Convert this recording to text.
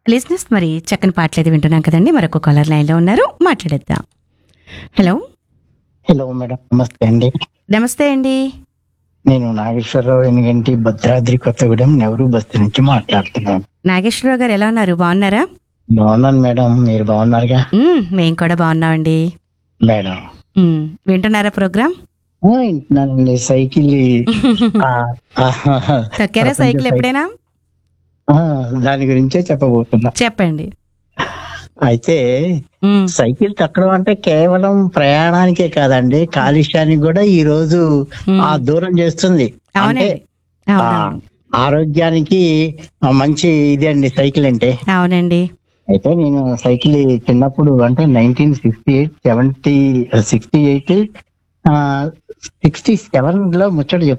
లిజినెస్ మరి చక్కని పాటలు అయితే వింటున్నాం కదండి మరొక కాలర్ లైన్ లో ఉన్నారు మాట్లాడేద్దాం హలో హలో మేడం నమస్తే అండి నమస్తే అండి నేను నాగేశ్వరరావు ఎనిగంటి భద్రాద్రి కొత్తగూడెం నెహ్రూ బస్తీ నుంచి మాట్లాడుతున్నాను నాగేశ్వరరావు గారు ఎలా ఉన్నారు బాగున్నారా బాగున్నాను మేడం మీరు బాగున్నారుగా మ్మ్, మేం కూడా బాగున్నామండి మేడం మ్మ్, వింటున్నారా ప్రోగ్రామ్ ఆ, వింటున్నానండి సైకిల్ ఆ, ఆ, తొక్కారా సైకిల్ ఎప్పుడైనా ఆ, దాని గురించే చెప్పబోతున్నా చెప్పండి అయితే మ్మ్, సైకిల్ తక్కడం అంటే కేవలం ప్రయాణానికే కాదండి కాలుష్యానికి కూడా ఈ రోజు మ్మ్. ఆ దూరం చేస్తుంది అంటే అవునండి ఆ, అవునవును. ఆరోగ్యానికి ఆ, మంచి ఇది అండి సైకిల్ అంటే అవునండి అయితే నేను సైకిల్ చిన్నప్పుడు అంటే nineteen sixty eight seventy sixty eight sixty seven లో ముచ్చట